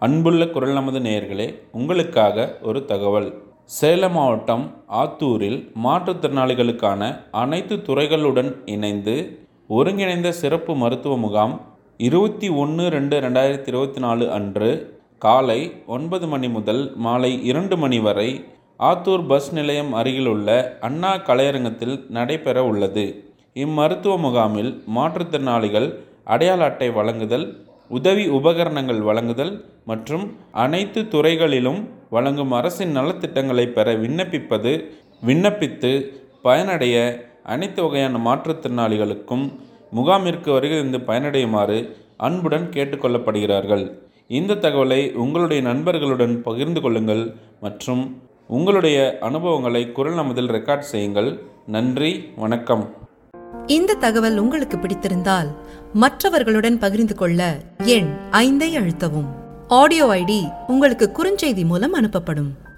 அன்புள்ள குரல் நமது நேயர்களே உங்களுக்காக ஒரு தகவல் சேலம் மாவட்டம் ஆத்தூரில் மாற்றுத்திறனாளிகளுக்கான அனைத்து துறைகளுடன் இணைந்து ஒருங்கிணைந்த சிறப்பு மருத்துவ முகாம் இருபத்தி ஒன்று ரெண்டு ரெண்டாயிரத்தி இருபத்தி நாலு அன்று காலை ஒன்பது மணி முதல் மாலை இரண்டு மணி வரை ஆத்தூர் பஸ் நிலையம் அருகிலுள்ள அண்ணா கலையரங்கத்தில் நடைபெற உள்ளது இம்மருத்துவ முகாமில் மாற்றுத்திறனாளிகள் அடையாள அட்டை வழங்குதல் உதவி உபகரணங்கள் வழங்குதல் மற்றும் அனைத்து துறைகளிலும் வழங்கும் அரசின் நலத்திட்டங்களை பெற விண்ணப்பிப்பது விண்ணப்பித்து பயனடைய அனைத்து வகையான மாற்றுத்திறனாளிகளுக்கும் முகாமிற்கு வருகிறது பயனடையுமாறு அன்புடன் கேட்டுக்கொள்ளப்படுகிறார்கள் இந்த தகவலை உங்களுடைய நண்பர்களுடன் பகிர்ந்து கொள்ளுங்கள் மற்றும் உங்களுடைய அனுபவங்களை குரல் நமதில் ரெக்கார்ட் செய்யுங்கள் நன்றி வணக்கம் இந்த தகவல் உங்களுக்கு பிடித்திருந்தால் மற்றவர்களுடன் பகிர்ந்து கொள்ள எண் ஐந்தை அழுத்தவும் ஆடியோ ஐடி உங்களுக்கு குறுஞ்செய்தி மூலம் அனுப்பப்படும்